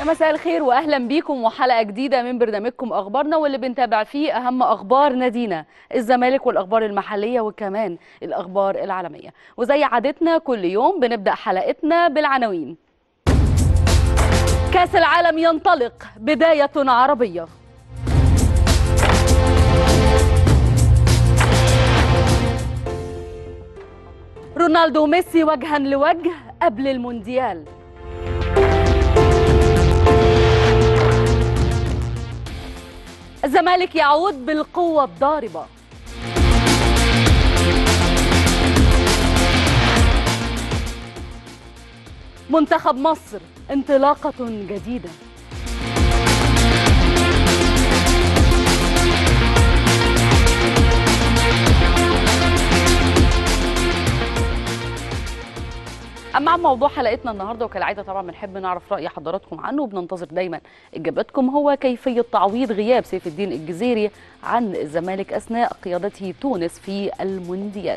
يا مساء الخير واهلا بيكم وحلقه جديده من برنامجكم اخبارنا واللي بنتابع فيه اهم اخبار نادينا الزمالك والاخبار المحليه وكمان الاخبار العالميه وزي عادتنا كل يوم بنبدا حلقتنا بالعناوين كاس العالم ينطلق بدايه عربيه رونالدو وميسي وجها لوجه قبل المونديال الزمالك يعود بالقوة الضاربة منتخب مصر انطلاقة جديدة اما عن موضوع حلقتنا النهارده وكالعاده طبعا بنحب نعرف راي حضراتكم عنه وبننتظر دايما اجاباتكم هو كيفيه تعويض غياب سيف الدين الجزيري عن الزمالك اثناء قيادته تونس في المونديال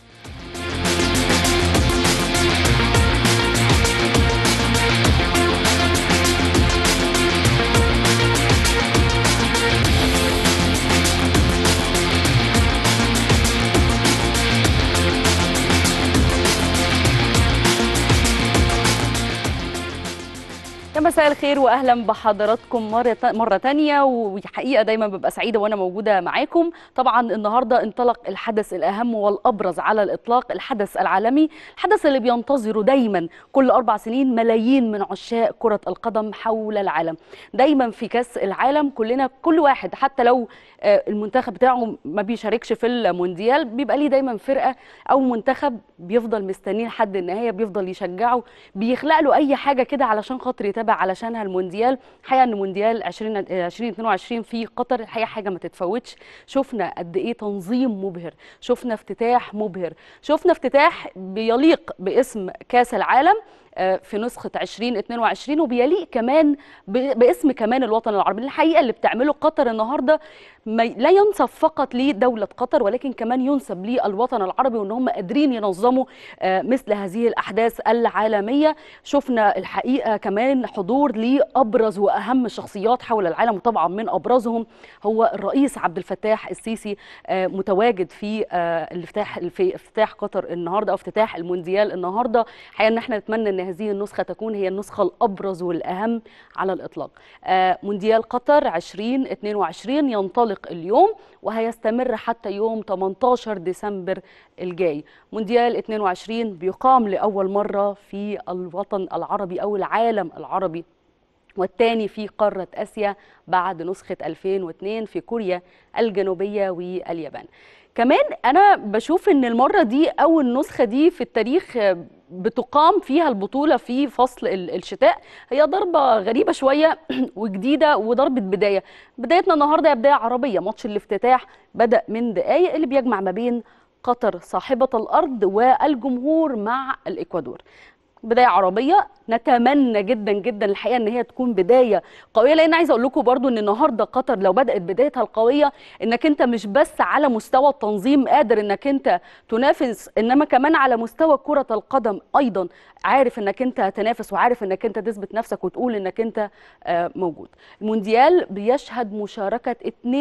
يا مساء الخير واهلا بحضراتكم مره مره تانية وحقيقه دايما ببقى سعيده وانا موجوده معاكم طبعا النهارده انطلق الحدث الاهم والابرز على الاطلاق الحدث العالمي الحدث اللي بينتظره دايما كل اربع سنين ملايين من عشاق كره القدم حول العالم دايما في كاس العالم كلنا كل واحد حتى لو المنتخب بتاعه ما بيشاركش في المونديال بيبقى ليه دايما فرقه او منتخب بيفضل مستنيه لحد النهايه بيفضل يشجعه بيخلق له اي حاجه كده علشان خاطر يتابع علشانها المونديال الحقيقه ان مونديال 20 2022 في قطر الحقيقه حاجه ما تتفوتش شفنا قد ايه تنظيم مبهر شفنا افتتاح مبهر شفنا افتتاح بيليق باسم كاس العالم في نسخة 2022 وبيليق كمان باسم كمان الوطن العربي الحقيقة اللي بتعمله قطر النهاردة لا ينسب فقط لدولة قطر ولكن كمان ينسب للوطن العربي وان هم قادرين ينظموا مثل هذه الأحداث العالمية شفنا الحقيقة كمان حضور لأبرز وأهم الشخصيات حول العالم وطبعا من أبرزهم هو الرئيس عبد الفتاح السيسي متواجد في الافتتاح في افتتاح قطر النهارده او افتتاح المونديال النهارده حقيقة ان احنا نتمنى ان هذه النسخة تكون هي النسخة الأبرز والأهم على الإطلاق مونديال قطر 2022 ينطلق اليوم وهيستمر حتى يوم 18 ديسمبر الجاي مونديال 22 بيقام لأول مرة في الوطن العربي أو العالم العربي والثاني في قارة آسيا بعد نسخة 2002 في كوريا الجنوبية واليابان كمان أنا بشوف إن المرة دي أو النسخة دي في التاريخ بتقام فيها البطولة في فصل الشتاء هي ضربة غريبة شوية وجديدة وضربة بداية بدايتنا النهاردة هي بداية عربية ماتش الافتتاح بدأ من دقايق اللي بيجمع ما بين قطر صاحبة الأرض والجمهور مع الإكوادور بدايه عربيه نتمنى جدا جدا الحقيقه ان هي تكون بدايه قويه لان عايزه اقول لكم برضو ان النهارده قطر لو بدات بدايتها القويه انك انت مش بس على مستوى التنظيم قادر انك انت تنافس انما كمان على مستوى كره القدم ايضا عارف انك انت تنافس وعارف انك انت تثبت نفسك وتقول انك انت موجود المونديال بيشهد مشاركه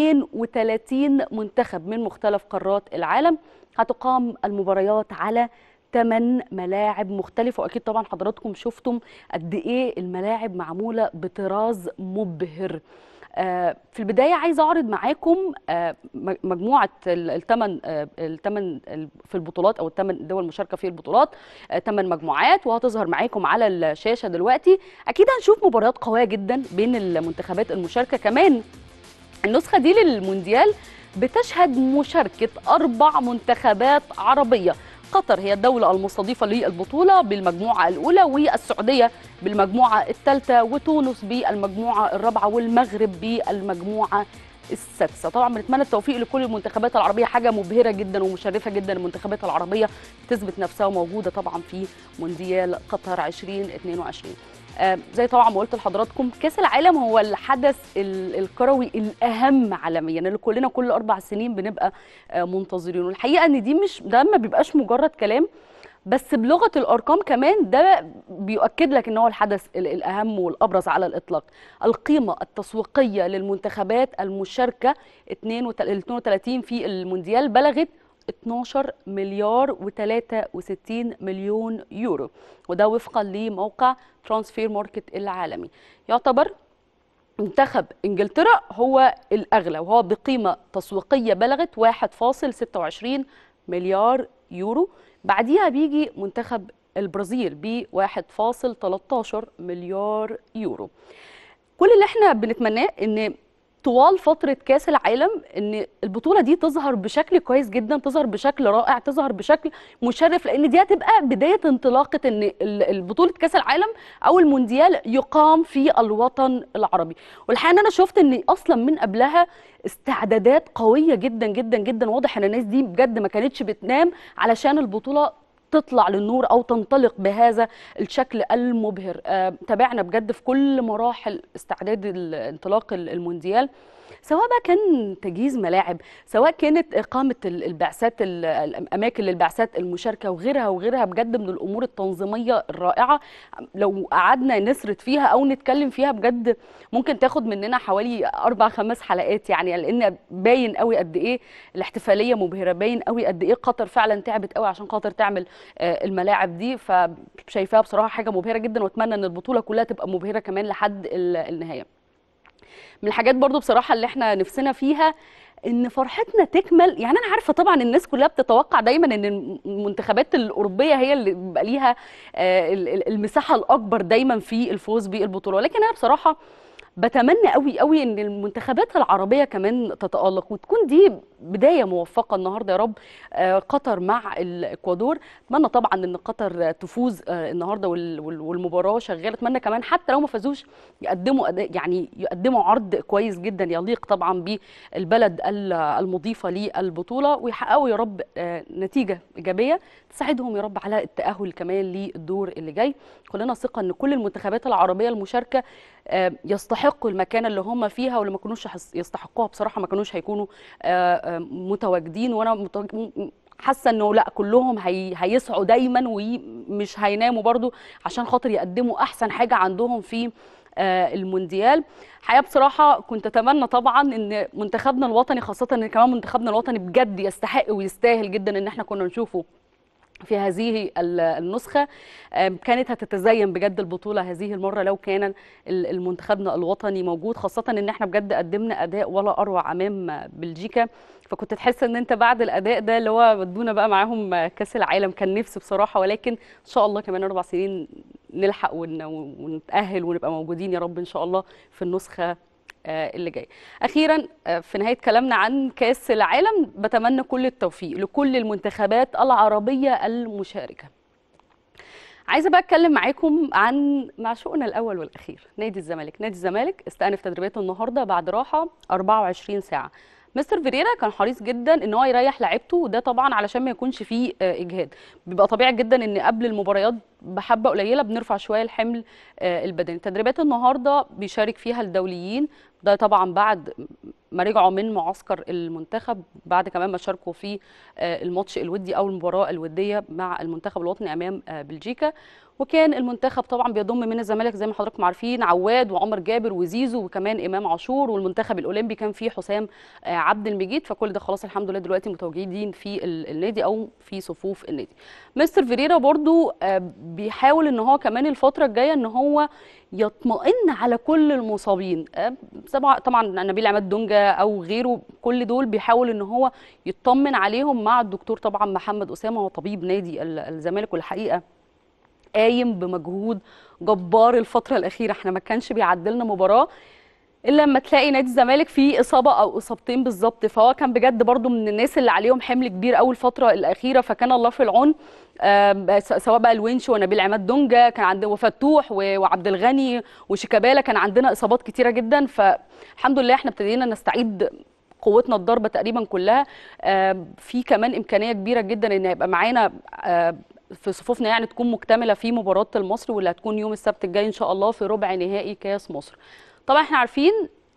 32 منتخب من مختلف قارات العالم هتقام المباريات على ثمان ملاعب مختلفة وأكيد طبعا حضراتكم شفتم قد إيه الملاعب معمولة بطراز مبهر في البداية عايزة أعرض معاكم مجموعة الثمن الثمن في البطولات أو الثمن دول المشاركة في البطولات ثمان مجموعات وهتظهر معاكم على الشاشة دلوقتي أكيد هنشوف مباريات قوية جدا بين المنتخبات المشاركة كمان النسخة دي للمونديال بتشهد مشاركة أربع منتخبات عربية قطر هي الدولة المستضيفة للبطولة بالمجموعة الأولى والسعودية بالمجموعة الثالثة وتونس بالمجموعة الرابعة والمغرب بالمجموعة السادسه طبعا بنتمنى التوفيق لكل المنتخبات العربيه حاجه مبهره جدا ومشرفه جدا المنتخبات العربيه بتثبت نفسها وموجوده طبعا في مونديال قطر 2022 آه زي طبعا ما قلت لحضراتكم كاس العالم هو الحدث الكروي الاهم عالميا اللي كلنا كل اربع سنين بنبقى آه منتظرينه الحقيقه ان دي مش ده ما بيبقاش مجرد كلام بس بلغه الارقام كمان ده بيؤكد لك ان هو الحدث ال- الاهم والابرز على الاطلاق القيمه التسويقيه للمنتخبات المشاركه 32 في المونديال بلغت 12 مليار و63 مليون يورو وده وفقا لموقع ترانسفير ماركت العالمي يعتبر منتخب انجلترا هو الاغلى وهو بقيمه تسويقيه بلغت 1.26 مليار يورو بعديها بيجي منتخب البرازيل ب 1.13 مليار يورو كل اللي احنا بنتمناه ان طوال فترة كأس العالم ان البطولة دي تظهر بشكل كويس جدا تظهر بشكل رائع تظهر بشكل مشرف لان دي هتبقى بداية انطلاقة ان ال- البطولة كأس العالم او المونديال يقام في الوطن العربي والحقيقة ان انا شفت ان اصلا من قبلها استعدادات قوية جدا جدا جدا واضح ان الناس دي بجد ما كانتش بتنام علشان البطولة تطلع للنور او تنطلق بهذا الشكل المبهر آه، تابعنا بجد في كل مراحل استعداد ال- انطلاق ال- المونديال سواء بقى كان تجهيز ملاعب سواء كانت إقامة ال- البعثات ال- الأماكن للبعثات المشاركة وغيرها وغيرها بجد من الأمور التنظيمية الرائعة لو قعدنا نسرد فيها أو نتكلم فيها بجد ممكن تاخد مننا حوالي أربع خمس حلقات يعني لأن باين قوي قد إيه الاحتفالية مبهرة باين قوي قد إيه قطر فعلا تعبت قوي عشان خاطر تعمل آه، الملاعب دي فشايفاها بصراحة حاجة مبهرة جدا وأتمنى إن البطولة كلها تبقى مبهرة كمان لحد ال- النهاية من الحاجات برضو بصراحة اللي احنا نفسنا فيها ان فرحتنا تكمل يعني انا عارفه طبعا الناس كلها بتتوقع دايما ان المنتخبات الاوروبيه هي اللي بيبقى ليها آه، ال- ال- المساحه الاكبر دايما في الفوز بالبطوله ولكن انا بصراحه بتمنى قوي قوي ان المنتخبات العربيه كمان تتالق وتكون دي بدايه موفقه النهارده يا رب آه، قطر مع الاكوادور اتمنى طبعا ان قطر تفوز آه، النهارده وال- وال- والمباراه شغاله اتمنى كمان حتى لو ما فازوش يقدموا أداء يعني يقدموا عرض كويس جدا يليق طبعا بالبلد ال- المضيفه للبطوله ويحققوا يا رب آه، نتيجه ايجابيه تساعدهم يا رب على التاهل كمان للدور اللي جاي كلنا ثقه ان كل المنتخبات العربيه المشاركه آه، يستحقوا المكانه اللي هم فيها واللي ما كانوش يحس- يستحقوها بصراحه ما كانوش هيكونوا آه، آه، متواجدين وانا متواج- م- م- حاسه انه لا كلهم هي هيسعوا دايما ومش هيناموا برضو عشان خاطر يقدموا احسن حاجه عندهم في آه، المونديال حقيقه بصراحه كنت اتمنى طبعا ان منتخبنا الوطني خاصه ان كمان منتخبنا الوطني بجد يستحق ويستاهل جدا ان احنا كنا نشوفه في هذه ال- النسخة آم، كانت هتتزين بجد البطولة هذه المرة لو كان ال- المنتخبنا الوطني موجود خاصة ان احنا بجد قدمنا اداء ولا اروع امام بلجيكا فكنت تحس ان انت بعد الاداء ده اللي هو ودونا بقى معاهم كاس العالم كان نفسي بصراحة ولكن ان شاء الله كمان اربع سنين نلحق ون- ونتأهل ونبقى موجودين يا رب ان شاء الله في النسخة آه، اللي جاي اخيرا آه، في نهايه كلامنا عن كاس العالم بتمنى كل التوفيق لكل المنتخبات العربيه المشاركه عايزه بقى اتكلم معاكم عن معشوقنا الاول والاخير نادي الزمالك نادي الزمالك استأنف تدريباته النهارده بعد راحه 24 ساعه مستر فيريرا كان حريص جدا ان هو يريح لعيبته وده طبعا علشان ما يكونش فيه آه، اجهاد بيبقى طبيعي جدا ان قبل المباريات بحبه قليله بنرفع شويه الحمل آه، البدني تدريبات النهارده بيشارك فيها الدوليين ده طبعا بعد ما رجعوا من معسكر المنتخب بعد كمان ما شاركوا في آه، الماتش الودي او المباراه الوديه مع المنتخب الوطني امام آه، بلجيكا وكان المنتخب طبعا بيضم من الزمالك زي ما حضراتكم عارفين عواد وعمر جابر وزيزو وكمان امام عاشور والمنتخب الاولمبي كان فيه حسام آه، عبد المجيد فكل ده خلاص الحمد لله دلوقتي متواجدين في ال- النادي او في صفوف النادي مستر فيريرا برضو آه، بيحاول ان هو كمان الفتره الجايه ان هو يطمئن على كل المصابين آه، طبعا طبعا نبيل عماد دونجا او غيره كل دول بيحاول ان هو يطمن عليهم مع الدكتور طبعا محمد اسامه هو طبيب نادي ال- الزمالك والحقيقه قايم بمجهود جبار الفتره الاخيره احنا ما كانش بيعدلنا مباراه الا لما تلاقي نادي الزمالك فيه اصابه او اصابتين بالظبط فهو كان بجد برضو من الناس اللي عليهم حمل كبير قوي الفتره الاخيره فكان الله في العون آم، س- سواء بقى الونش ونبيل عماد دونجا كان عندنا وفتوح و- وعبد الغني وشيكابالا كان عندنا اصابات كتيره جدا فالحمد لله احنا ابتدينا نستعيد قوتنا الضربه تقريبا كلها آم، في كمان امكانيه كبيره جدا ان يبقى معانا آم، في صفوفنا يعني تكون مكتمله في مباراه المصري واللي هتكون يوم السبت الجاي ان شاء الله في ربع نهائي كاس مصر طبعا احنا عارفين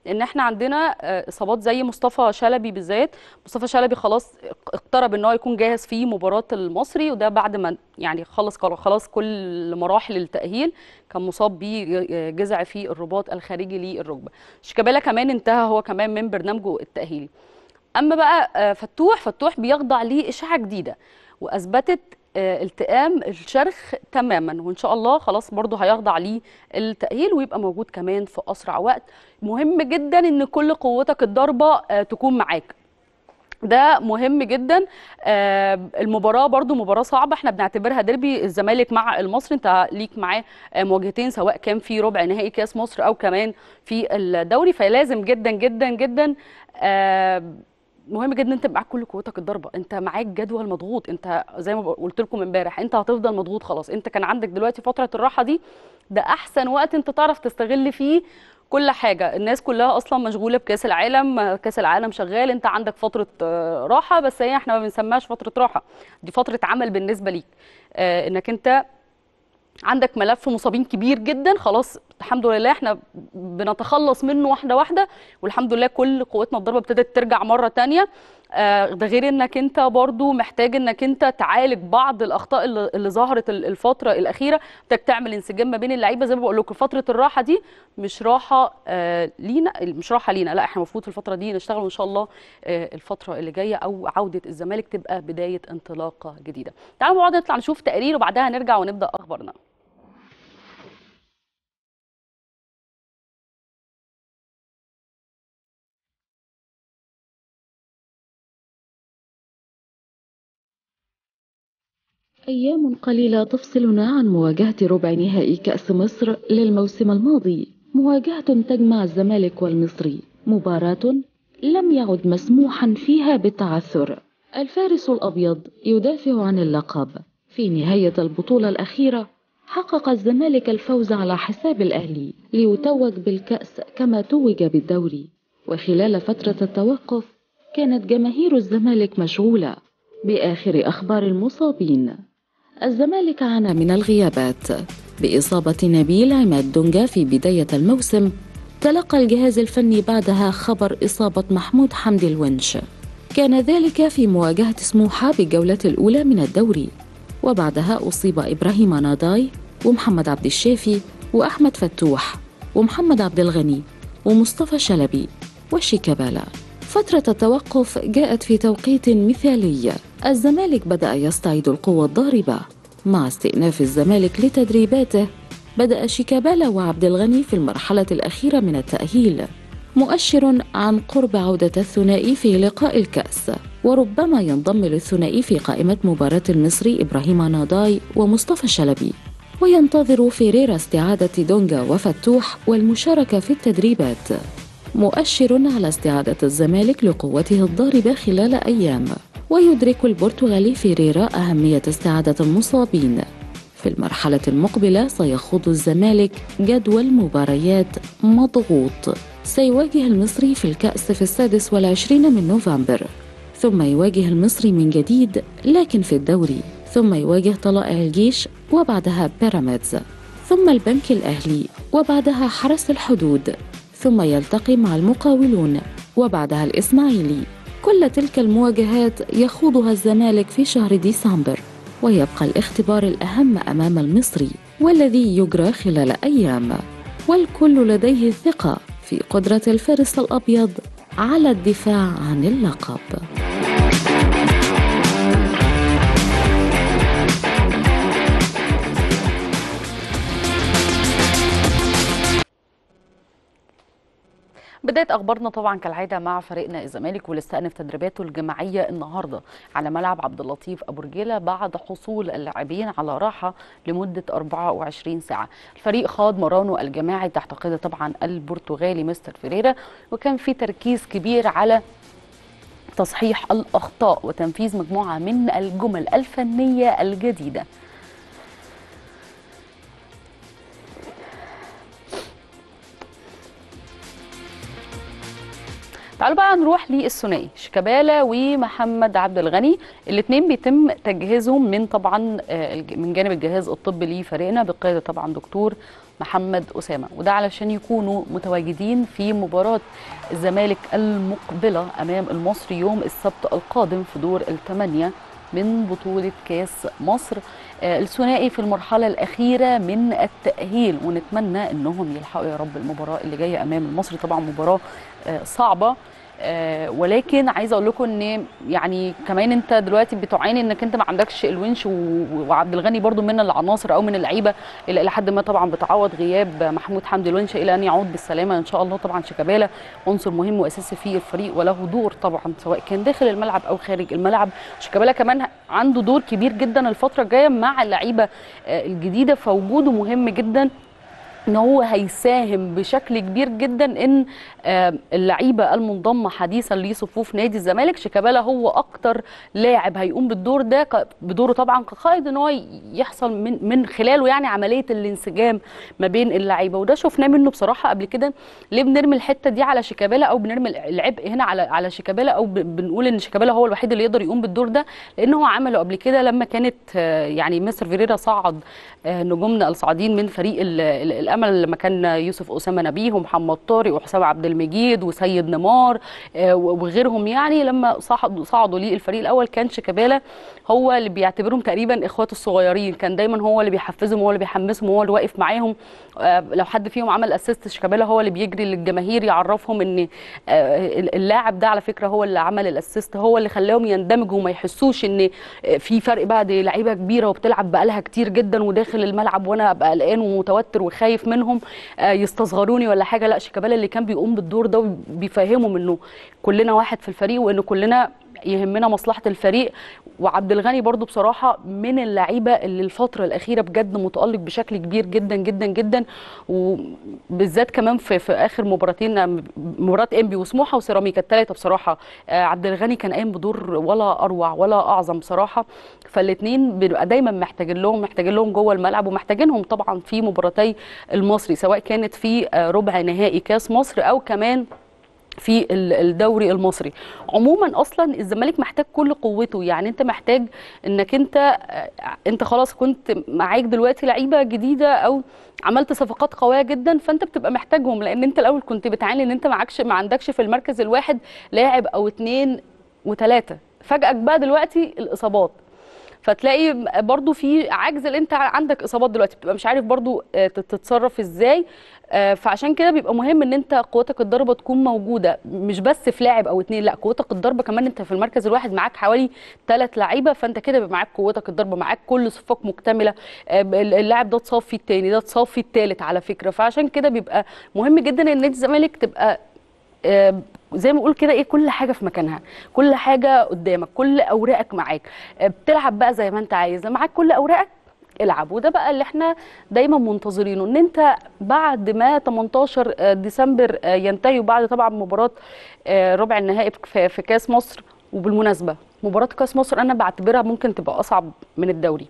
ان احنا عندنا آه، اصابات زي مصطفى شلبي بالذات مصطفى شلبي خلاص اقترب ان هو يكون جاهز في مباراه المصري وده بعد ما يعني خلص خلاص كل مراحل التاهيل كان مصاب بجزع في الرباط الخارجي للركبه شيكابالا كمان انتهى هو كمان من برنامجه التاهيلي اما بقى آه، فتوح فتوح بيخضع لاشاعه جديده واثبتت آه، التئام الشرخ تماما وان شاء الله خلاص برضه هيخضع ليه التاهيل ويبقى موجود كمان في اسرع وقت مهم جدا ان كل قوتك الضربه آه، تكون معاك ده مهم جدا آه، المباراه برضو مباراه صعبه احنا بنعتبرها ديربي الزمالك مع المصري انت ليك معاه آه، مواجهتين سواء كان في ربع نهائي كاس مصر او كمان في الدوري فلازم جدا جدا جدا آه، مهم جدا انت معاك كل قوتك الضربه انت معاك جدول مضغوط انت زي ما قلت لكم امبارح انت هتفضل مضغوط خلاص انت كان عندك دلوقتي فتره الراحه دي ده احسن وقت انت تعرف تستغل فيه كل حاجه الناس كلها اصلا مشغوله بكاس العالم كاس العالم شغال انت عندك فتره آه، راحه بس هي احنا ما بنسميهاش فتره راحه دي فتره عمل بالنسبه ليك آه، انك انت عندك ملف مصابين كبير جدا خلاص الحمد لله احنا بنتخلص منه واحده واحده والحمد لله كل قوتنا الضربه ابتدت ترجع مره تانية آه، ده غير انك انت برضو محتاج انك انت تعالج بعض الاخطاء اللي, اللي ظهرت ال- الفتره الاخيره محتاج تعمل انسجام ما بين اللعيبه زي ما بقول لكم فتره الراحه دي مش راحه آه، لينا مش راحه لينا لا احنا المفروض في الفتره دي نشتغل وان شاء الله آه، الفتره اللي جايه او عوده الزمالك تبقى بدايه انطلاقه جديده تعالوا مع بعض نطلع نشوف تقرير وبعدها نرجع ونبدا اخبارنا أيام قليلة تفصلنا عن مواجهة ربع نهائي كأس مصر للموسم الماضي مواجهة تجمع الزمالك والمصري مباراة لم يعد مسموحا فيها بالتعثر الفارس الأبيض يدافع عن اللقب في نهاية البطولة الأخيرة حقق الزمالك الفوز على حساب الأهلي ليتوج بالكأس كما توج بالدوري وخلال فترة التوقف كانت جماهير الزمالك مشغولة بآخر أخبار المصابين الزمالك عانى من الغيابات بإصابة نبيل عماد دونجا في بداية الموسم تلقى الجهاز الفني بعدها خبر إصابة محمود حمدي الونش كان ذلك في مواجهة سموحة بالجولة الأولى من الدوري وبعدها أصيب إبراهيم ناداي ومحمد عبد الشافي وأحمد فتوح ومحمد عبد الغني ومصطفى شلبي وشيكابالا فترة التوقف جاءت في توقيت مثالي الزمالك بدأ يستعيد القوة الضاربة مع استئناف الزمالك لتدريباته بدأ شيكابالا وعبد الغني في المرحلة الأخيرة من التأهيل مؤشر عن قرب عودة الثنائي في لقاء الكأس وربما ينضم للثنائي في قائمة مباراة المصري إبراهيم ناداي ومصطفى شلبي وينتظر فيريرا استعادة دونجا وفتوح والمشاركة في التدريبات مؤشر على استعادة الزمالك لقوته الضاربة خلال أيام ويدرك البرتغالي فيريرا أهمية استعادة المصابين في المرحلة المقبلة سيخوض الزمالك جدول مباريات مضغوط سيواجه المصري في الكأس في السادس والعشرين من نوفمبر ثم يواجه المصري من جديد لكن في الدوري ثم يواجه طلائع الجيش وبعدها بيراميدز ثم البنك الأهلي وبعدها حرس الحدود ثم يلتقي مع المقاولون وبعدها الإسماعيلي كل تلك المواجهات يخوضها الزمالك في شهر ديسمبر ويبقى الاختبار الأهم أمام المصري والذي يجرى خلال أيام والكل لديه ثقة في قدرة الفارس الأبيض على الدفاع عن اللقب بدايه اخبارنا طبعا كالعاده مع فريقنا الزمالك واللي استأنف تدريباته الجماعيه النهارده على ملعب عبد اللطيف ابو رجيله بعد حصول اللاعبين على راحه لمده 24 ساعه. الفريق خاض مرانه الجماعي تحت قياده طبعا البرتغالي مستر فيريرا وكان في تركيز كبير على تصحيح الاخطاء وتنفيذ مجموعه من الجمل الفنيه الجديده. تعالوا بقى نروح للثنائي شيكابالا ومحمد عبد الغني الاثنين بيتم تجهيزهم من طبعا آه، الج- من جانب الجهاز الطبي لفريقنا بقياده طبعا دكتور محمد اسامه وده علشان يكونوا متواجدين في مباراه الزمالك المقبله امام المصري يوم السبت القادم في دور الثمانيه من بطولة كاس مصر آه، الثنائي في المرحلة الأخيرة من التأهيل ونتمنى أنهم يلحقوا يا رب المباراة اللي جاية أمام المصري طبعا مباراة آه، صعبة آه، ولكن عايزه اقول لكم ان يعني كمان انت دلوقتي بتعاني انك انت ما عندكش الونش و- وعبد الغني برضو من العناصر او من اللعيبه اللي الى حد ما طبعا بتعوض غياب محمود حمدي الونش الى ان يعود بالسلامه ان شاء الله طبعا شيكابالا عنصر مهم واساسي في الفريق وله دور طبعا سواء كان داخل الملعب او خارج الملعب شيكابالا كمان عنده دور كبير جدا الفتره الجايه مع اللعيبه آه، الجديده فوجوده مهم جدا ان هو هيساهم بشكل كبير جدا ان آه، اللعيبه المنضمه حديثا لصفوف نادي الزمالك شيكابالا هو اكتر لاعب هيقوم بالدور ده ك- بدوره طبعا كقائد ان هو يحصل من من خلاله يعني عمليه الانسجام ما بين اللعيبه وده شفناه منه بصراحه قبل كده ليه بنرمي الحته دي على شيكابالا او بنرمي العبء هنا على على شيكابالا او ب- بنقول ان شيكابالا هو الوحيد اللي يقدر يقوم بالدور ده لان هو عمله قبل كده لما كانت آه، يعني مستر فيريرا صعد آه، نجومنا الصاعدين من فريق ال- ال- الامل لما كان يوسف اسامه نبيه ومحمد طارق وحسام عبد المجيد وسيد نيمار آه، وغيرهم يعني لما صعدوا صعدوا للفريق الاول كان شيكابالا هو اللي بيعتبرهم تقريبا اخواته الصغيرين كان دايما هو اللي بيحفزهم هو اللي بيحمسهم هو اللي واقف معاهم آه، لو حد فيهم عمل اسيست شيكابالا هو اللي بيجري للجماهير يعرفهم ان آه، اللاعب ده على فكره هو اللي عمل الاسيست هو اللي خلاهم يندمجوا وما يحسوش ان آه، في فرق بعد لعيبه كبيره وبتلعب بقالها كتير جدا وداخل الملعب وانا ابقى قلقان ومتوتر وخايف منهم آه، يستصغروني ولا حاجه لا شيكابالا اللي كان بيقوم بالدور ده وبيفهمهم انه كلنا واحد في الفريق وان كلنا يهمنا مصلحه الفريق وعبد الغني برضو بصراحه من اللعيبه اللي الفتره الاخيره بجد متالق بشكل كبير جدا جدا جدا وبالذات كمان في, في اخر مباراتين مباراه انبي وسموحه وسيراميكا الثلاثه بصراحه آه، عبد الغني كان قايم بدور ولا اروع ولا اعظم بصراحه فالاثنين بنبقى دايما محتاجين لهم محتاجين لهم جوه الملعب ومحتاجينهم طبعا في مباراتي المصري سواء كانت في آه، ربع نهائي كاس مصر او كمان في ال- الدوري المصري عموما اصلا الزمالك محتاج كل قوته يعني انت محتاج انك انت آه، انت خلاص كنت معاك دلوقتي لعيبه جديده او عملت صفقات قويه جدا فانت بتبقى محتاجهم لان انت الاول كنت بتعاني ان انت معكش ما عندكش في المركز الواحد لاعب او اتنين وتلاته فجاه بقى دلوقتي الاصابات فتلاقي برضو في عجز اللي انت عندك اصابات دلوقتي بتبقى مش عارف برضو آه، تت- تتصرف ازاي آه، فعشان كده بيبقى مهم ان انت قوتك الضربه تكون موجوده مش بس في لاعب او اتنين لا قوتك الضربه كمان انت في المركز الواحد معاك حوالي ثلاث لعيبه فانت كده بيبقى معاك قوتك الضربه معاك كل صفك مكتمله آه، اللاعب ده اتصاب في التاني ده اتصاب في التالت على فكره فعشان كده بيبقى مهم جدا ان نادي الزمالك تبقى آه، زي ما بقول كده ايه كل حاجه في مكانها كل حاجه قدامك كل اوراقك معاك آه، بتلعب بقى زي ما انت عايز معاك كل اوراقك العب وده بقى اللي احنا دايما منتظرينه ان انت بعد ما 18 ديسمبر آه، ينتهي وبعد طبعا مباراه آه، ربع النهائي في في كاس مصر وبالمناسبه مباراه كاس مصر انا بعتبرها ممكن تبقى اصعب من الدوري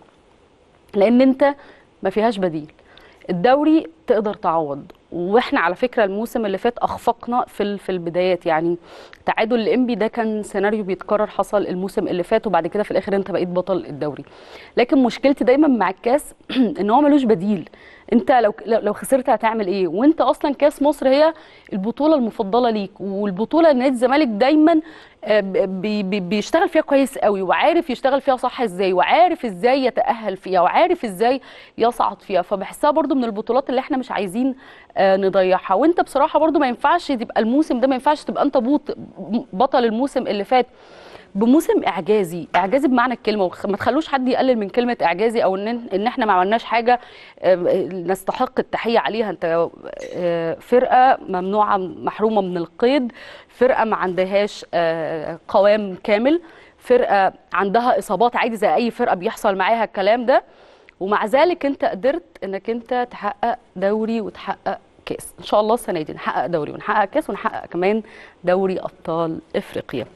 لان انت ما فيهاش بديل الدوري تقدر تعوض واحنا على فكره الموسم اللي فات اخفقنا في ال- في البدايات يعني تعادل الانبي ده كان سيناريو بيتكرر حصل الموسم اللي فات وبعد كده في الاخر انت بقيت بطل الدوري لكن مشكلتي دايما مع الكاس ان هو ملوش بديل انت لو لو لو خسرت هتعمل ايه وانت اصلا كاس مصر هي البطوله المفضله ليك والبطوله اللي نادي الزمالك دايما آه، بي بي بيشتغل فيها كويس قوي وعارف يشتغل فيها صح ازاي وعارف ازاي يتاهل فيها وعارف ازاي يصعد فيها فبحسها برضو من البطولات اللي احنا مش عايزين آه، نضيعها وانت بصراحه برضو ما ينفعش تبقى الموسم ده ما ينفعش تبقى انت بوط بطل الموسم اللي فات بموسم اعجازي اعجازي بمعنى الكلمه وما تخلوش حد يقلل من كلمه اعجازي او ان ان احنا ما عملناش حاجه آه، نستحق التحيه عليها انت آه، فرقه ممنوعه محرومه من القيد فرقه ما عندهاش آه، قوام كامل فرقه عندها اصابات عادي زي اي فرقه بيحصل معاها الكلام ده ومع ذلك انت قدرت انك انت تحقق دوري وتحقق كاس ان شاء الله السنه دي نحقق دوري ونحقق كاس ونحقق كمان دوري ابطال افريقيا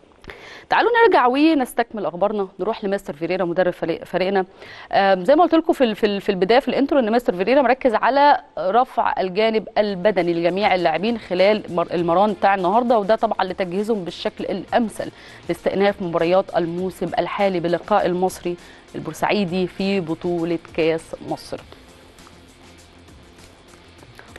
تعالوا نرجع ونستكمل اخبارنا نروح لمستر فيريرا مدرب فريق فريقنا آم، زي ما قلت لكم في ال- في ال- في البدايه في الانترو ان مستر فيريرا مركز على رفع الجانب البدني لجميع اللاعبين خلال مر- المران بتاع النهارده وده طبعا لتجهيزهم بالشكل الامثل لاستئناف مباريات الموسم الحالي بلقاء المصري البورسعيدي في بطوله كاس مصر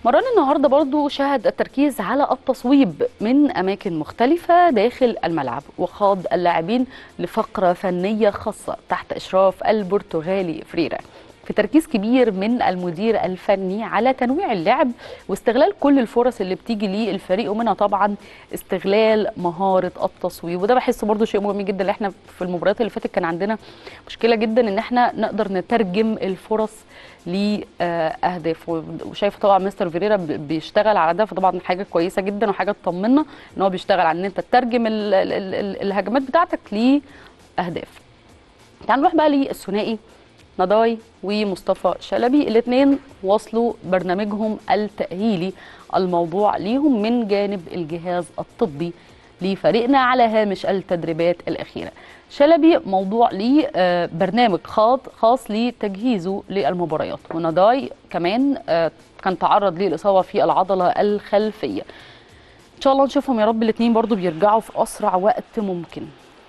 مران النهارده برضو شهد التركيز على التصويب من اماكن مختلفه داخل الملعب وخاض اللاعبين لفقره فنيه خاصه تحت اشراف البرتغالي فريرا في تركيز كبير من المدير الفني على تنويع اللعب واستغلال كل الفرص اللي بتيجي للفريق ومنها طبعا استغلال مهاره التصويب وده بحس برضو شيء مهم جدا اللي احنا في المباريات اللي فاتت كان عندنا مشكله جدا ان احنا نقدر نترجم الفرص لاهداف وشايفه طبعا مستر فيريرا بيشتغل على ده فطبعا حاجه كويسه جدا وحاجه تطمنا ان هو بيشتغل على ان انت تترجم ال ال ال الهجمات بتاعتك لاهداف تعال نروح بقى للثنائي نضاي ومصطفى شلبي الاثنين واصلوا برنامجهم التأهيلي الموضوع ليهم من جانب الجهاز الطبي لفريقنا على هامش التدريبات الأخيرة شلبي موضوع ليه برنامج خاص لتجهيزه للمباريات ونضاي كمان كان تعرض للإصابة في العضلة الخلفية إن شاء الله نشوفهم يا رب الاثنين برضو بيرجعوا في أسرع وقت ممكن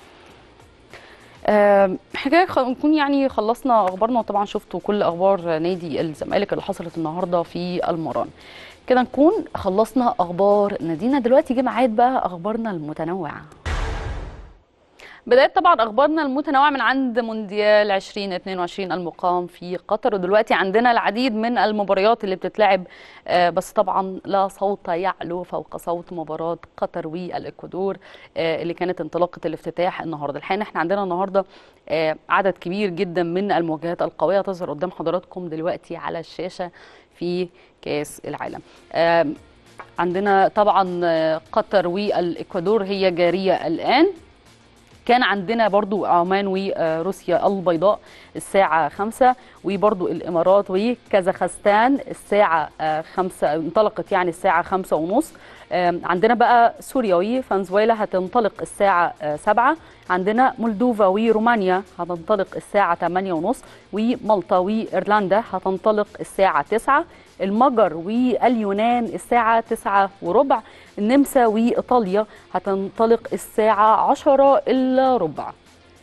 حكايه نكون يعني خلصنا اخبارنا وطبعا شفتوا كل اخبار نادي الزمالك اللي حصلت النهارده في المران كده نكون خلصنا اخبار نادينا دلوقتي جه ميعاد بقى اخبارنا المتنوعه بداية طبعا اخبارنا المتنوعه من عند مونديال 2022 المقام في قطر ودلوقتي عندنا العديد من المباريات اللي بتتلعب بس طبعا لا صوت يعلو فوق صوت مباراه قطر والاكوادور اللي كانت انطلاقه الافتتاح النهارده الحقيقه ان احنا عندنا النهارده عدد كبير جدا من المواجهات القويه تظهر قدام حضراتكم دلوقتي على الشاشه في كاس العالم عندنا طبعا قطر والاكوادور هي جاريه الان كان عندنا برضو عمان وروسيا البيضاء الساعة خمسة وبرضو الإمارات وكازاخستان الساعة خمسة انطلقت يعني الساعة خمسة ونص عندنا بقى سوريا وفنزويلا هتنطلق الساعة سبعة عندنا مولدوفا ورومانيا هتنطلق الساعة 8 ونص ومالطا وإيرلندا هتنطلق الساعة 9 المجر واليونان الساعة 9 وربع النمسا وإيطاليا هتنطلق الساعة 10 إلا ربع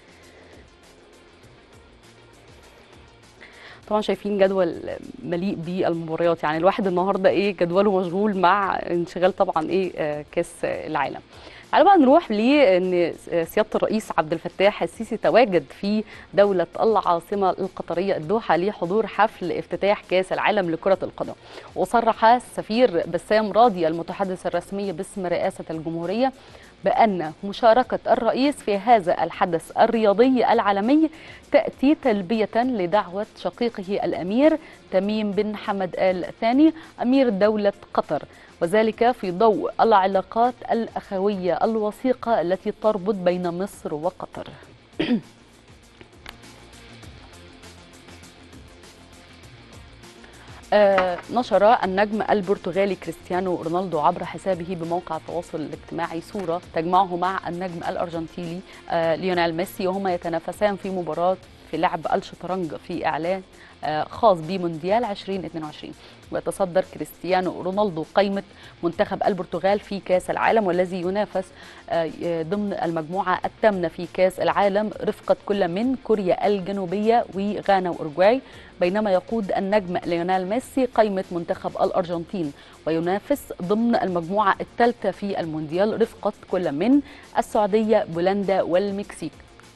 طبعا شايفين جدول مليء بالمباريات يعني الواحد النهارده ايه جدوله مشغول مع انشغال طبعا ايه كاس العالم تعالوا بقى نروح لان سياده الرئيس عبد الفتاح السيسي تواجد في دوله العاصمه القطريه الدوحه لحضور حفل افتتاح كاس العالم لكره القدم وصرح السفير بسام راضي المتحدث الرسمي باسم رئاسه الجمهوريه بأن مشاركة الرئيس في هذا الحدث الرياضي العالمي تأتي تلبية لدعوة شقيقه الأمير تميم بن حمد آل ثاني أمير دولة قطر وذلك في ضوء العلاقات الأخوية الوثيقة التي تربط بين مصر وقطر آه نشر النجم البرتغالي كريستيانو رونالدو عبر حسابه بموقع التواصل الاجتماعي صورة تجمعه مع النجم الأرجنتيني آه ليونيل ميسي وهما يتنافسان في مباراة في لعب الشطرنج في إعلان آه خاص بمونديال 2022 ويتصدر كريستيانو رونالدو قائمة منتخب البرتغال في كأس العالم والذي ينافس ضمن المجموعة الثامنة في كأس العالم رفقة كل من كوريا الجنوبية وغانا وأورجواي بينما يقود النجم ليونيل ميسي قائمة منتخب الأرجنتين وينافس ضمن المجموعة الثالثة في المونديال رفقة كل من السعودية بولندا والمكسيك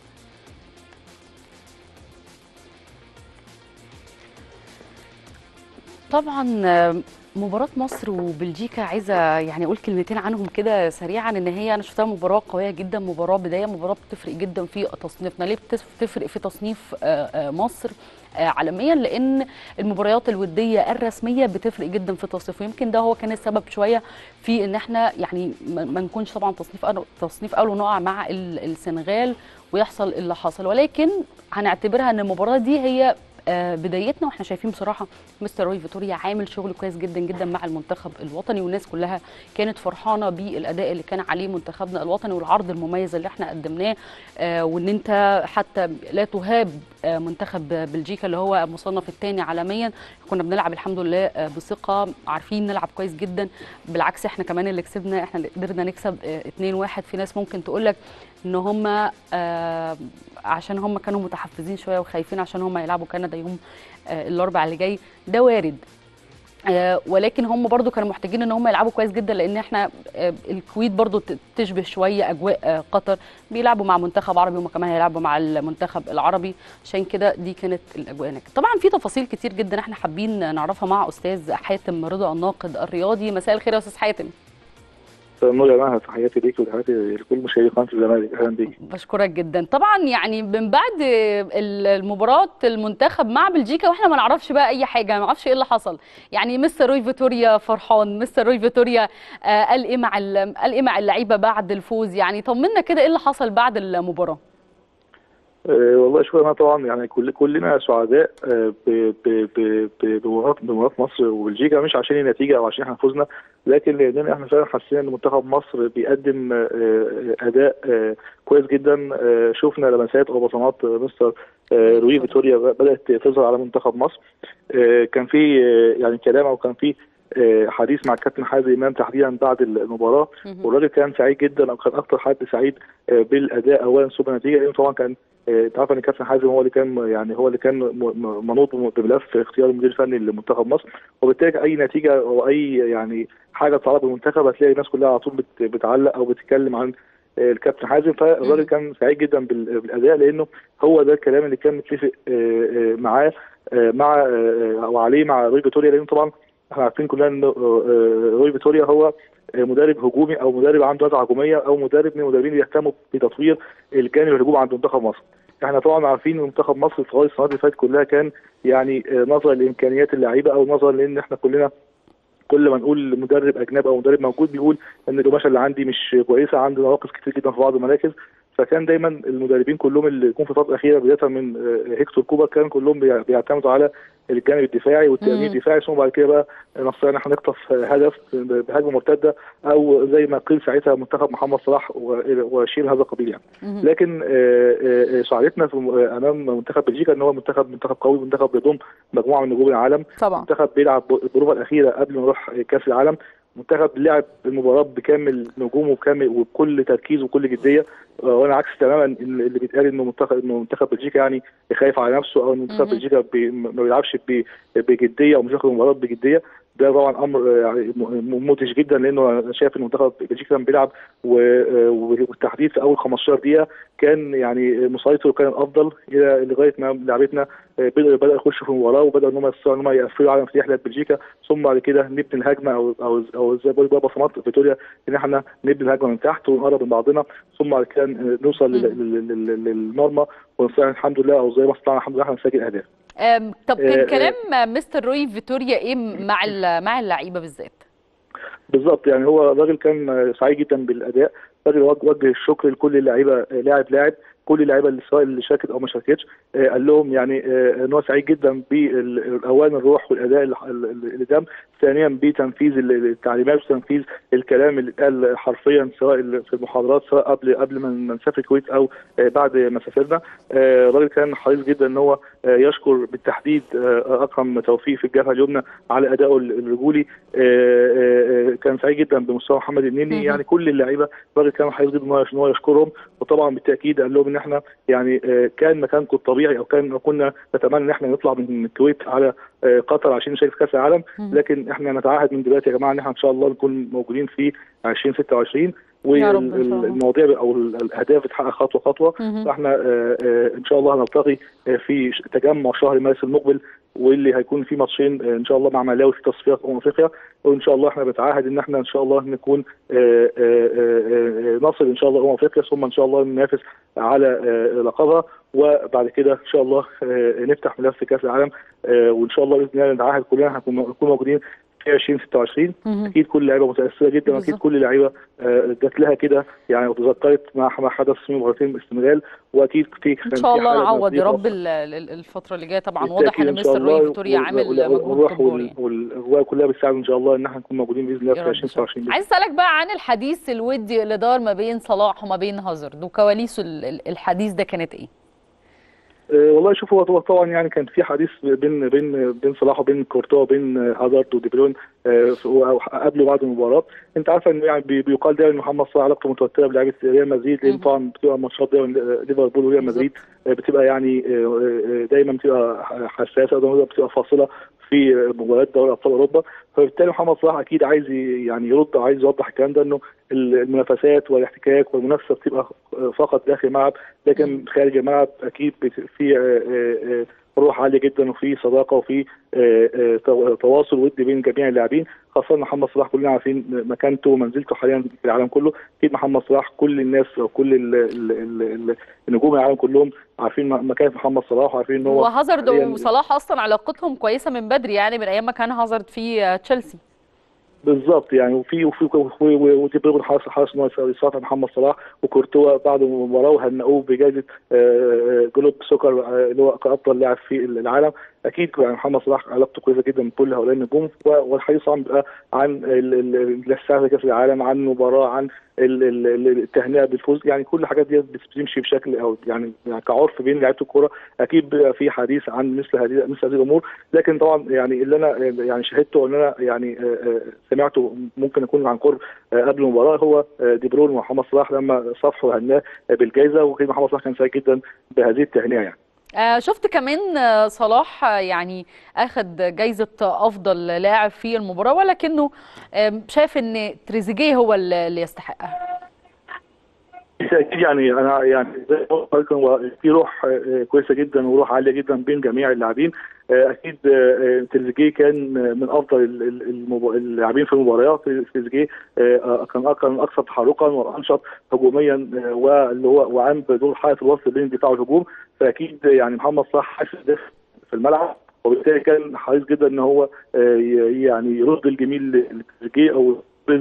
طبعا مباراة مصر وبلجيكا عايزة يعني أقول كلمتين عنهم كده سريعا إن هي أنا شفتها مباراة قوية جدا مباراة بداية مباراة بتفرق جدا في تصنيفنا ليه بتفرق في تصنيف مصر عالميا لان المباريات الوديه الرسميه بتفرق جدا في التصنيف ويمكن ده هو كان السبب شويه في ان احنا يعني ما نكونش طبعا تصنيف أول تصنيف اول ونقع مع السنغال ويحصل اللي حصل ولكن هنعتبرها ان المباراه دي هي بدايتنا واحنا شايفين بصراحه مستر روي فيتوريا عامل شغل كويس جدا جدا مع المنتخب الوطني والناس كلها كانت فرحانه بالاداء اللي كان عليه منتخبنا الوطني والعرض المميز اللي احنا قدمناه وان انت حتى لا تهاب منتخب بلجيكا اللي هو مصنف الثاني عالميا كنا بنلعب الحمد لله بثقه عارفين نلعب كويس جدا بالعكس احنا كمان اللي كسبنا احنا اللي قدرنا نكسب 2-1 في ناس ممكن تقول لك ان هم آه عشان هم كانوا متحفزين شويه وخايفين عشان هم يلعبوا كندا يوم آه الاربع اللي جاي ده وارد آه، ولكن هم برضو كانوا محتاجين ان هم يلعبوا كويس جدا لان احنا آه، الكويت برضو ت- تشبه شويه اجواء آه، قطر بيلعبوا مع منتخب عربي وهم كمان هيلعبوا مع المنتخب العربي عشان كده دي كانت الاجواء هناك طبعا في تفاصيل كتير جدا احنا حابين نعرفها مع استاذ حاتم رضا الناقد الرياضي مساء الخير يا استاذ حاتم مساء النور يا مها تحياتي ليك وتحياتي لكل مشاهدي قناه الزمالك اهلا بيك بشكرك جدا طبعا يعني من بعد ال- المباراه المنتخب مع بلجيكا واحنا ما نعرفش بقى اي حاجه ما نعرفش ايه اللي حصل يعني مستر روي فيتوريا فرحان مستر روي فيتوريا آه، قال ايه مع ال- قال ايه مع اللعيبه بعد الفوز يعني طمنا كده ايه اللي حصل بعد المباراه أه والله شوف انا طبعا يعني كل كلنا سعداء أه ب- ب- ب- ب- بمباراه بمباراه مصر وبلجيكا مش عشان النتيجه او عشان احنا فزنا لكن لاننا احنا فعلا حاسين ان منتخب مصر بيقدم أه اداء أه كويس جدا أه شفنا لمسات او بصمات مستر أه روي فيتوريا بدات تظهر على منتخب مصر أه كان في أه يعني كلام او كان في أه حديث مع الكابتن حازم امام تحديدا بعد المباراه والراجل كان سعيد جدا او كان اكتر حد سعيد آه، بالاداء اولا ثم النتيجه لانه طبعا كان آه، انت عارف ان الكابتن حازم هو اللي كان يعني هو اللي كان م- م- منوط بملف اختيار المدير الفني لمنتخب مصر وبالتالي اي نتيجه او اي يعني حاجه تتعلق بالمنتخب هتلاقي الناس كلها على طول بت- بتعلق او بتتكلم عن آه، الكابتن حازم فالراجل كان سعيد جدا بال- بالاداء لانه هو ده الكلام اللي كان متفق آه، آه، معاه آه، مع آه، او عليه مع روي فيتوريا لانه طبعا احنا عارفين كلنا ان آه، آه، روي فيتوريا هو مدرب هجومي او مدرب عنده نزعه هجوميه او مدرب من المدربين اللي يهتموا بتطوير الجانب الهجومي عند منتخب مصر. احنا طبعا عارفين ان منتخب مصر في غايه السنوات اللي فاتت كلها كان يعني آه، نظرا لامكانيات اللعيبه او نظرا لان احنا كلنا كل ما نقول مدرب اجنبي او مدرب موجود بيقول ان القماشه اللي عندي مش كويسه عندي نواقص كتير جدا في بعض المراكز فكان دايما المدربين كلهم اللي يكون في الفتره الاخيره بدايه من آه، هيكتور كوبر كان كلهم بيع- بيعتمدوا على الجانب الدفاعي والتامين مم. الدفاعي ثم بعد كده بقى نستطيع ان احنا نخطف هدف بهجمه مرتده او زي ما قيل ساعتها منتخب محمد صلاح و- وشيء من هذا القبيل يعني مهم. لكن آه، آه، آه، سعادتنا في آه، امام منتخب بلجيكا ان هو منتخب منتخب قوي منتخب بيضم مجموعه من نجوم العالم طبعا منتخب بيلعب البروفه الاخيره قبل ما يروح كاس العالم منتخب لعب المباراه بكامل نجومه وبكامل وبكل تركيز وكل جديه آه، وانا عكس تماما اللي بيتقال انه منتخب انه منتخب بلجيكا يعني خايف على نفسه او ان منتخب مهم. بلجيكا بي ما بيلعبش ب- بجديه او مش واخد المباراه بجديه ده طبعا امر آه، يعني م- مدهش جدا لانه انا شايف ان منتخب بلجيكا كان بيلعب و- آه، والتحديد في اول 15 دقيقه كان يعني مسيطر وكان الافضل الى لغايه ما لعبتنا آه، بدأ بدأ يخشوا في المباراه وبدأوا ان هم يستطيعوا ان هم يقفلوا على مفتاح لعب بلجيكا ثم بعد كده نبني الهجمه او او او زي ما بقول بقى بصمات فيتوريا ان احنا نبني الهجمه من تحت ونقرب من بعضنا ثم بعد كده نوصل لل- لل- لل- للمرمى ونستطيع الحمد لله او زي ما استطعنا الحمد لله احنا نسجل اهداف. آم، طب آه، كان آه. كلام مستر روي فيتوريا ايه مع ال- مع اللعيبه بالذات بالظبط يعني هو الراجل كان سعيد جدا بالاداء الراجل وجه وجه الشكر لكل اللعيبه لاعب لاعب كل اللعيبه اللي سواء اللي شاركت او ما شاركتش آه، قال لهم يعني آه، ان هو سعيد جدا باولا الروح والاداء اللي اللي تم ثانيا بتنفيذ التعليمات وتنفيذ الكلام اللي اتقال حرفيا سواء في المحاضرات سواء قبل قبل ما ما نسافر الكويت او آه، بعد ما سافرنا آه، الراجل كان حريص جدا ان هو آه، يشكر بالتحديد آه، اكرم توفيق في الجبهه اليمنى على ادائه الرجولي آه، آه، آه، كان سعيد جدا بمستوى محمد مهم. النني يعني كل اللعيبه الراجل كان حريص جدا ان هو ان هو يشكرهم وطبعا بالتاكيد قال لهم ان احنا يعني آه، كان مكانكم الطبيعي او كان كنا نتمنى ان احنا نطلع من الكويت على آه، قطر عشان نشارك في كاس العالم مهم. لكن احنا نتعهد من دلوقتي يا جماعه ان احنا ان شاء الله نكون موجودين في 2026 يا رب إن شاء الله. والمواضيع او الاهداف تتحقق خطوه خطوه مهم. فاحنا آه، آه، ان شاء الله هنلتقي آه، في ش- تجمع شهر مارس المقبل واللي هيكون في ماتشين آه، ان شاء الله مع ملاوي في تصفيات امم افريقيا وان شاء الله احنا بنتعهد ان احنا ان شاء الله نكون آه، آه، آه، آه، نصل ان شاء الله امم افريقيا ثم ان شاء الله ننافس على آه، لقبها وبعد كده ان شاء الله آه، نفتح ملف كاس العالم آه، وان شاء الله باذن الله نتعهد كلنا هنكون هنكون موجودين في 2026 مهم. اكيد كل لعيبه متاثره جدا واكيد بالظبط. كل لعيبه آه، جات لها كده يعني وتذكرت مع ما حدث في مباراتين السنغال واكيد في ان شاء الله نعوض يا رب ال- ال- الفتره اللي جايه طبعا واضح ان مستر روي فيتوريا عامل مجهود والروح جبار وال- يعني. والاجواء كلها بتساعد ان شاء الله ان احنا نكون موجودين باذن الله يا في رب إن شاء الله. 2026 عايز اسالك بقى عن الحديث الودي اللي دار ما بين صلاح وما بين هازارد وكواليس ال- ال- الحديث ده كانت ايه؟ آه، والله شوف هو هو طبعا يعني كان في حديث بين بين بين صلاح وبين كورتوا وبين هازارد ودي بروين قبل وبعد المباراه انت عارفه انه يعني بيقال دايما محمد صلاح علاقته متوتره بلعيبه ريال مدريد لان طبعا بتبقى ماتشات دايما ليفربول وريال مدريد بتبقى يعني دايما بتبقى حساسه بتبقى فاصله في مباريات دوري ابطال اوروبا فبالتالي محمد صلاح اكيد عايز يعني يرد عايز يوضح الكلام ده انه المنافسات والاحتكاك والمنافسه بتبقى فقط داخل الملعب لكن خارج الملعب اكيد في روح عاليه جدا وفي صداقه وفي تواصل ودي بين جميع اللاعبين خاصه محمد صلاح كلنا عارفين مكانته ومنزلته حاليا في العالم كله اكيد محمد صلاح كل الناس وكل النجوم العالم كلهم عارفين مكان محمد صلاح وعارفين ان هو وهازارد وصلاح اصلا علاقتهم كويسه من بدري يعني من ايام ما كان هازارد في تشيلسي بالظبط يعني وفي وفي ودي بيقول حرص حرص ان هو يصافح محمد صلاح وكورتوا بعد المباراه وهنئوه بجائزه جلوب سكر اللي هو كافضل لاعب في العالم اكيد يعني محمد صلاح علاقته كويسه جدا بكل هؤلاء النجوم والحديث طبعا بيبقى عن الاستعداد لكاس العالم عن المباراه عن التهنئه بالفوز يعني كل الحاجات دي بتمشي بشكل او يعني, يعني كعرف بين لعيبه الكوره اكيد بيبقى في حديث عن مثل هذه مثل هذه الامور لكن طبعا يعني اللي انا يعني شهدته وان انا يعني سمعته ممكن يكون عن قرب قبل المباراه هو دي برون ومحمد صلاح لما صافحوا وهناه بالجائزه وكان محمد صلاح كان سعيد جدا بهذه التهنئه يعني آه شفت كمان صلاح يعني اخذ جايزه افضل لاعب في المباراه ولكنه آه شايف ان تريزيجيه هو اللي يستحقها اكيد يعني انا يعني زي ما في روح كويسه جدا وروح عاليه جدا بين جميع اللاعبين اكيد تريزيجيه كان من افضل اللاعبين في المباريات تريزيجيه كان كان اكثر تحركا وانشط هجوميا واللي هو وقام بدور حائط الوسط بين الدفاع والهجوم فاكيد يعني محمد صلاح حاسس في الملعب وبالتالي كان حريص جدا ان هو يعني يرد الجميل لتريزيجيه او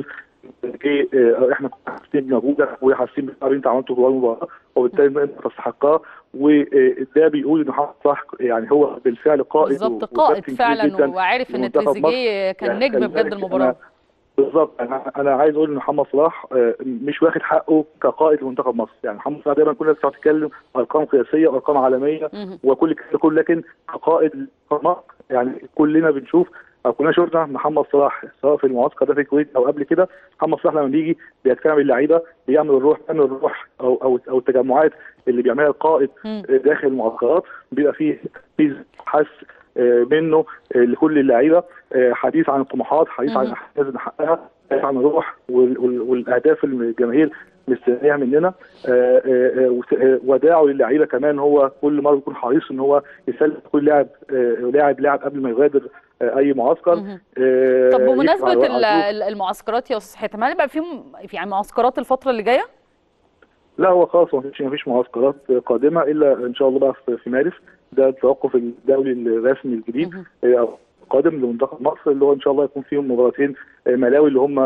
جه احنا كنا حاسين بمجهودك وحاسين بالتعب اللي انت عملته جوه المباراه وبالتالي انت تستحقها وده بيقول ان محمد صلاح يعني هو بالفعل قائد بالظبط قائد فعلا وعارف ان تريزيجيه كان نجم بجد المباراه بالظبط انا انا عايز اقول ان محمد صلاح مش واخد حقه كقائد لمنتخب مصر يعني محمد صلاح دايما كل الناس بتتكلم ارقام قياسيه وارقام عالميه وكل الكلام كله لكن كقائد مصر يعني كلنا بنشوف او كنا شفنا محمد صلاح سواء في المعسكر ده في الكويت او قبل كده محمد صلاح لما بيجي بيجتمع باللعيبه بيعمل الروح بيعمل الروح او او او التجمعات اللي بيعملها القائد داخل المعسكرات بيبقى فيه في حس منه لكل اللعيبه حديث عن الطموحات حديث عن لازم نحققها حديث عن الروح والاهداف اللي الجماهير مستنيها مننا وداعه للعيبه كمان هو كل مره بيكون حريص ان هو يسلم كل لاعب لاعب لاعب قبل ما يغادر اي معسكر طب بمناسبه المعسكرات يا استاذ حاتم هل يبقى في يعني معسكرات الفتره اللي جايه؟ لا هو خلاص ما فيش ما فيش معسكرات قادمه الا ان شاء الله بقى في مارس ده التوقف الدولي الرسمي الجديد قادم لمنتخب مصر اللي هو ان شاء الله يكون فيهم مباراتين ملاوي اللي هم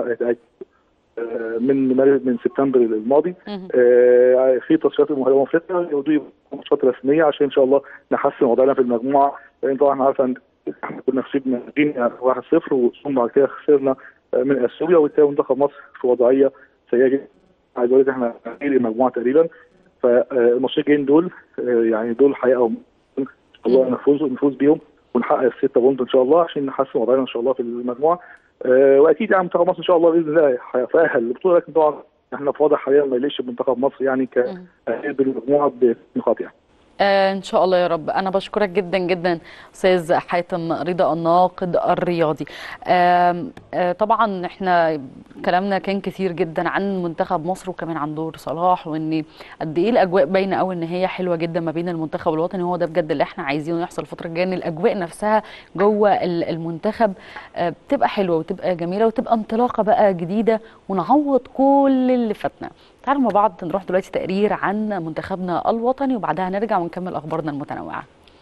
من من سبتمبر الماضي في تصفيات المهاجمه افريقيا ودي ماتشات رسميه عشان ان شاء الله نحسن وضعنا في المجموعه لان طبعا احنا عارفه احنا كنا كسبنا الجينيا 1-0 وثم بعد كده خسرنا من اثيوبيا وبالتالي منتخب مصر في وضعيه سيئه جدا عايز اقول لك احنا اخير المجموعه تقريبا فالماتشين الجايين دول يعني دول حقيقه ان شاء الله نفوز نفوز بيهم ونحقق الستة بونت ان شاء الله عشان نحسن وضعنا ان شاء الله في المجموعه أه واكيد يعني منتخب مصر ان شاء الله باذن الله هيتاهل للبطوله لكن طبعا احنا في وضع حاليا ما يليش بمنتخب مصر يعني كاهل بالمجموعه بنقاط يعني. آه ان شاء الله يا رب انا بشكرك جدا جدا استاذ حاتم رضا الناقد الرياضي آه آه طبعا احنا كلامنا كان كثير جدا عن منتخب مصر وكمان عن دور صلاح وان قد ايه الاجواء باينه قوي ان هي حلوه جدا ما بين المنتخب الوطني هو ده بجد اللي احنا عايزينه يحصل الفتره الجايه ان الاجواء نفسها جوه المنتخب آه بتبقى حلوه وتبقى جميله وتبقى انطلاقه بقى جديده ونعوض كل اللي فاتنا تعالوا مع بعض نروح دلوقتي تقرير عن منتخبنا الوطني وبعدها نرجع ونكمل اخبارنا المتنوعه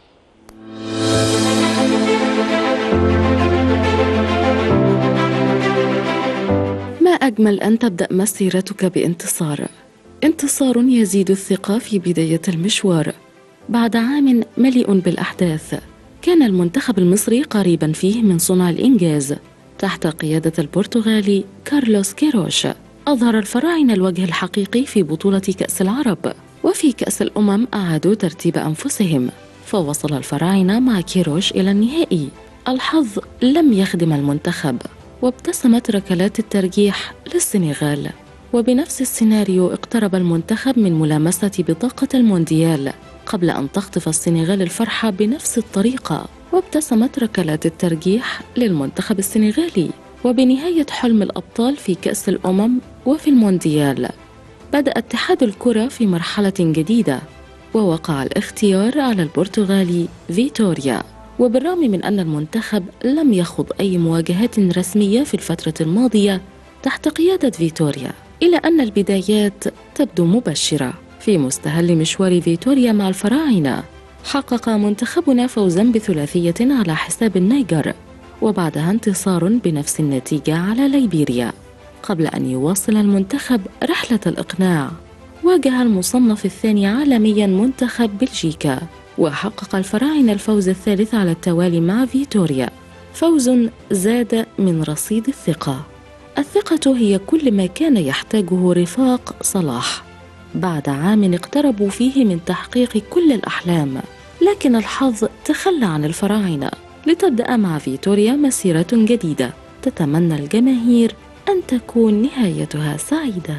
ما اجمل ان تبدا مسيرتك بانتصار انتصار يزيد الثقه في بدايه المشوار بعد عام مليء بالاحداث كان المنتخب المصري قريبا فيه من صنع الانجاز تحت قياده البرتغالي كارلوس كيروش أظهر الفراعنة الوجه الحقيقي في بطولة كأس العرب وفي كأس الأمم أعادوا ترتيب أنفسهم فوصل الفراعنة مع كيروش إلى النهائي الحظ لم يخدم المنتخب وابتسمت ركلات الترجيح للسنغال وبنفس السيناريو اقترب المنتخب من ملامسة بطاقة المونديال قبل أن تخطف السنغال الفرحة بنفس الطريقة وابتسمت ركلات الترجيح للمنتخب السنغالي وبنهاية حلم الأبطال في كأس الأمم وفي المونديال بدأ اتحاد الكرة في مرحلة جديدة ووقع الاختيار على البرتغالي فيتوريا وبالرغم من أن المنتخب لم يخض أي مواجهات رسمية في الفترة الماضية تحت قيادة فيتوريا إلى أن البدايات تبدو مبشرة في مستهل مشوار فيتوريا مع الفراعنة حقق منتخبنا فوزا بثلاثية على حساب النيجر وبعدها انتصار بنفس النتيجة على ليبيريا قبل أن يواصل المنتخب رحلة الإقناع واجه المصنف الثاني عالميا منتخب بلجيكا وحقق الفراعنة الفوز الثالث على التوالي مع فيتوريا فوز زاد من رصيد الثقة الثقة هي كل ما كان يحتاجه رفاق صلاح بعد عام اقتربوا فيه من تحقيق كل الأحلام لكن الحظ تخلى عن الفراعنة لتبدأ مع فيتوريا مسيرة جديدة تتمنى الجماهير أن تكون نهايتها سعيدة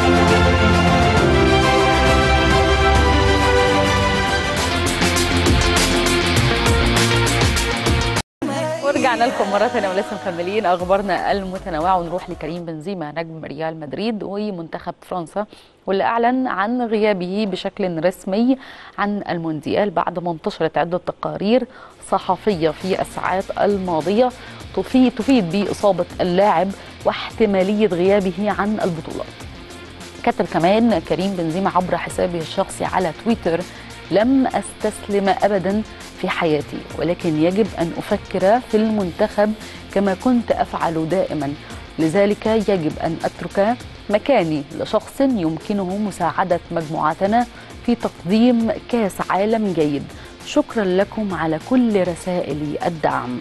ورجعنا لكم مرة ثانية ولسه مكملين أخبارنا المتنوعة ونروح لكريم بنزيما نجم ريال مدريد ومنتخب فرنسا واللي أعلن عن غيابه بشكل رسمي عن المونديال بعد ما انتشرت عدة تقارير صحفية في الساعات الماضية تفيد, تفيد بإصابة اللاعب واحتمالية غيابه عن البطولة كتب كمان كريم بنزيما عبر حسابه الشخصي على تويتر لم استسلم ابدا في حياتي ولكن يجب ان افكر في المنتخب كما كنت افعل دائما لذلك يجب ان اترك مكاني لشخص يمكنه مساعده مجموعتنا في تقديم كاس عالم جيد شكرا لكم على كل رسائل الدعم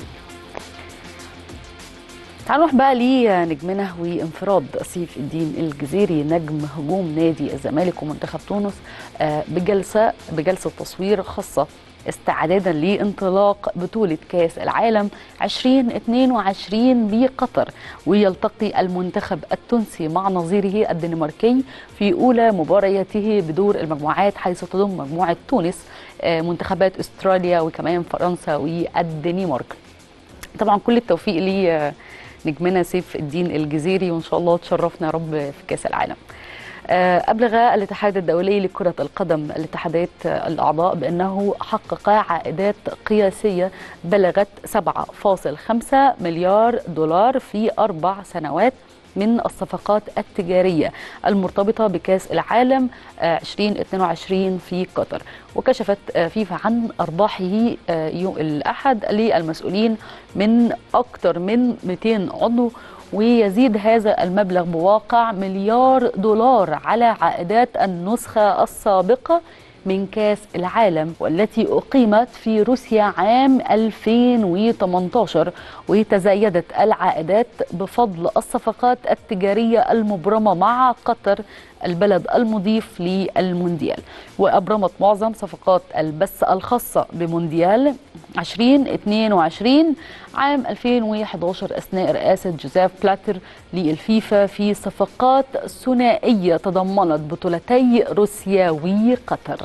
تعالوا نروح بقى لنجمنا وانفراد سيف الدين الجزيري نجم هجوم نادي الزمالك ومنتخب تونس بجلسه بجلسه تصوير خاصه استعدادا لانطلاق بطولة كاس العالم 2022 بقطر ويلتقي المنتخب التونسي مع نظيره الدنماركي في أولى مبارياته بدور المجموعات حيث تضم مجموعة تونس منتخبات استراليا وكمان فرنسا والدنمارك طبعا كل التوفيق ليه نجمنا سيف الدين الجزيري وان شاء الله تشرفنا يا رب في كاس العالم. أبلغ الاتحاد الدولي لكرة القدم الاتحادات الأعضاء بأنه حقق عائدات قياسية بلغت 7.5 مليار دولار في أربع سنوات من الصفقات التجارية المرتبطة بكأس العالم 2022 في قطر وكشفت فيفا عن أرباحه يوم الأحد للمسؤولين من أكثر من 200 عضو ويزيد هذا المبلغ بواقع مليار دولار على عائدات النسخة السابقة من كاس العالم والتي أقيمت في روسيا عام 2018 وتزايدت العائدات بفضل الصفقات التجارية المبرمة مع قطر البلد المضيف للمونديال وأبرمت معظم صفقات البث الخاصة بمونديال 2022 عام 2011 أثناء رئاسة جوزيف بلاتر للفيفا في صفقات ثنائية تضمنت بطولتي روسيا وقطر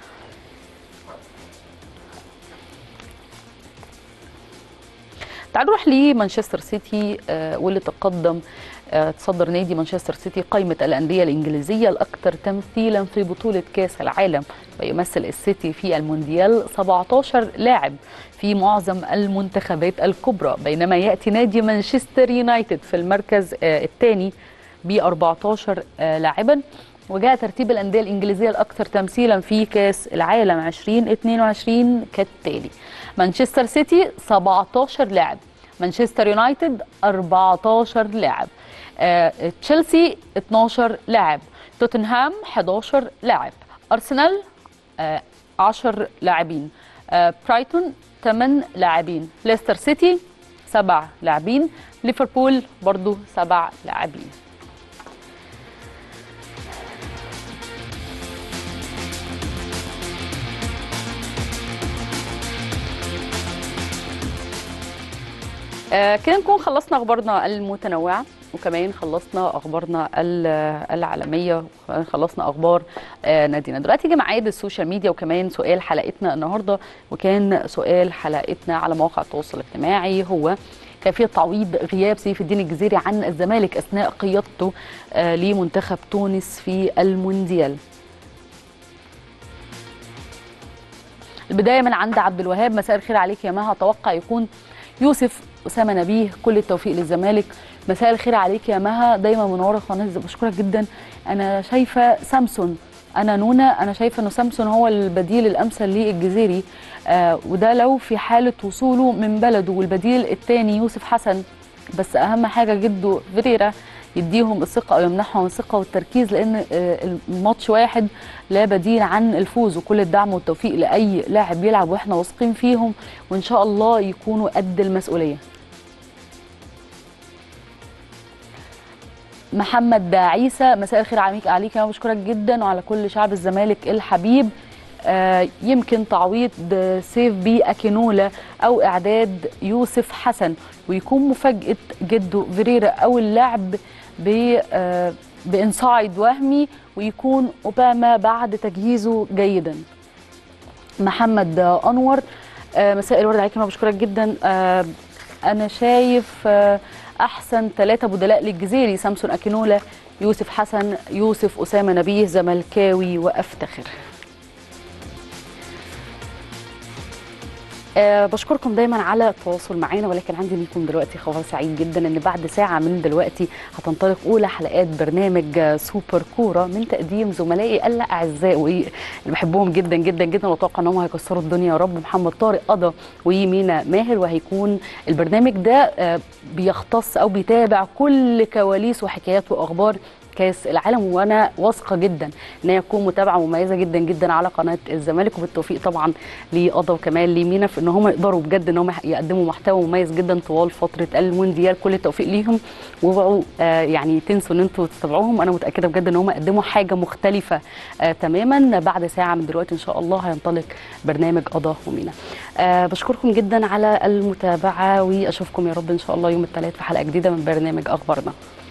تعالوا نروح لمانشستر سيتي واللي تقدم تصدر نادي مانشستر سيتي قائمة الأندية الإنجليزية الأكثر تمثيلا في بطولة كأس العالم ويمثل السيتي في المونديال 17 لاعب في معظم المنتخبات الكبرى بينما يأتي نادي مانشستر يونايتد في المركز الثاني ب 14 لاعبا وجاء ترتيب الأندية الإنجليزية الأكثر تمثيلا في كأس العالم 2022 كالتالي مانشستر سيتي 17 لاعب مانشستر يونايتد 14 لاعب آه، تشيلسي 12 لاعب توتنهام 11 لاعب أرسنال آه، 10 لاعبين آه، برايتون 8 لاعبين ليستر سيتي 7 لاعبين ليفربول برضو 7 لاعبين آه كده نكون خلصنا اخبارنا المتنوعه وكمان خلصنا اخبارنا ال- العالميه خلصنا اخبار آه نادينا دلوقتي جه ميعاد السوشيال ميديا وكمان سؤال حلقتنا النهارده وكان سؤال حلقتنا على مواقع التواصل الاجتماعي هو كيفيه تعويض غياب سيف الدين الجزيري عن الزمالك اثناء قيادته آه لمنتخب تونس في المونديال البدايه من عند عبد الوهاب مساء الخير عليك يا مها اتوقع يكون يوسف اسامه نبيه كل التوفيق للزمالك مساء الخير عليك يا مها دايما منوره قناه بشكرك جدا انا شايفه سامسون انا نونا انا شايفه انه سامسون هو البديل الامثل للجزيري آه وده لو في حاله وصوله من بلده والبديل الثاني يوسف حسن بس اهم حاجه جده فيريرا يديهم الثقه او يمنحهم الثقه والتركيز لان آه، الماتش واحد لا بديل عن الفوز وكل الدعم والتوفيق لاي لاعب بيلعب واحنا واثقين فيهم وان شاء الله يكونوا قد المسؤوليه محمد عيسى مساء الخير عليك عليك انا بشكرك جدا وعلى كل شعب الزمالك الحبيب آه، يمكن تعويض سيف بي اكينولا او اعداد يوسف حسن ويكون مفاجاه جده فيريرا او اللعب ب آه، بانسايد وهمي ويكون اوباما بعد تجهيزه جيدا محمد آه، انور آه، مساء الورد عليك انا بشكرك جدا آه، انا شايف آه، احسن ثلاثه بدلاء للجزيري سامسون اكينولا يوسف حسن يوسف اسامه نبيه زملكاوي وافتخر أه بشكركم دايما على التواصل معانا ولكن عندي ليكم دلوقتي خبر سعيد جدا ان بعد ساعه من دلوقتي هتنطلق اولى حلقات برنامج آه، سوبر كوره من تقديم زملائي الاعزاء واللي بحبهم جدا جدا جدا واتوقع ان هم هيكسروا الدنيا يا رب محمد طارق قضا ومينا ماهر وهيكون البرنامج ده آه، بيختص او بيتابع كل كواليس وحكايات واخبار كاس العالم وانا واثقه جدا ان هي تكون متابعه مميزه جدا جدا على قناه الزمالك وبالتوفيق طبعا لقضا وكمان لمينا في ان هم يقدروا بجد ان هم يقدموا محتوى مميز جدا طوال فتره المونديال كل التوفيق ليهم واوعوا آه يعني تنسوا ان انتوا تتابعوهم انا متاكده بجد ان هم قدموا حاجه مختلفه آه تماما بعد ساعه من دلوقتي ان شاء الله هينطلق برنامج قضا ومينا آه بشكركم جدا على المتابعه واشوفكم يا رب ان شاء الله يوم الثلاث في حلقه جديده من برنامج اخبارنا